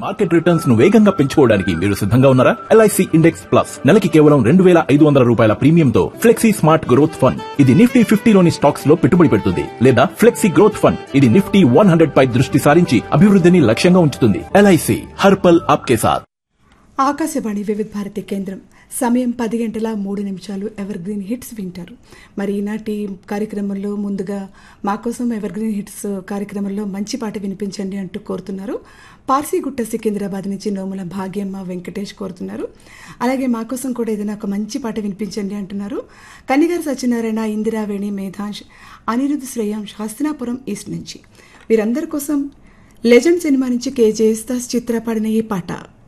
market returns ను వేగంగా పెంచుకోవడానికి మీరు సిద్ధంగా ఉన్నారా ఎల్ఐసి ఇండెక్స్ ప్లస్ నెలకి కేవలం రెండు వేల ఐదు వందల రూపాయల ప్రీమియంతో ఫ్లెక్సీ స్మార్ట్ గ్రోత్ ఫండ్ ఇది నిఫ్టీ ఫిఫ్టీలోని స్టాక్స్ లో పెట్టుబడి పెడుతుంది లేదా ఫ్లెక్సీ గ్రోత్ ఫండ్ ఇది నిఫ్టీ వన్ హండ్రెడ్ పై దృష్టి సారించి అభివృద్ధిని లక్ష్యంగా ఉంచుతుంది ఎల్ఐసి హర్పల్ ఆప్కే సాథ్ ఆకాశవాణి వివిధ భారతి కేంద్రం సమయం పది గంటల మూడు నిమిషాలు ఎవర్ గ్రీన్ హిట్స్ వింటారు మరి ఈనాటి కార్యక్రమంలో ముందుగా మా కోసం ఎవర్ గ్రీన్ హిట్స్ కార్యక్రమంలో మంచి పాట వినిపించండి అంటూ కోరుతున్నారు పార్సీగుట్ట సికింద్రాబాద్ నుంచి నోముల భాగ్యమ్మ వెంకటేష్ కోరుతున్నారు అలాగే మా కోసం కూడా ఏదైనా ఒక మంచి పాట వినిపించండి అంటున్నారు కన్నిగారు సత్యనారాయణ ఇందిరావేణి మేధాంష్ అనిరుద్ధ్ శ్రేయాంష్ హస్తినాపురం ఈస్ట్ నుంచి వీరందరి కోసం లెజెండ్ సినిమా నుంచి కే జయస్తాస్ చిత్ర పాడిన ఈ పాట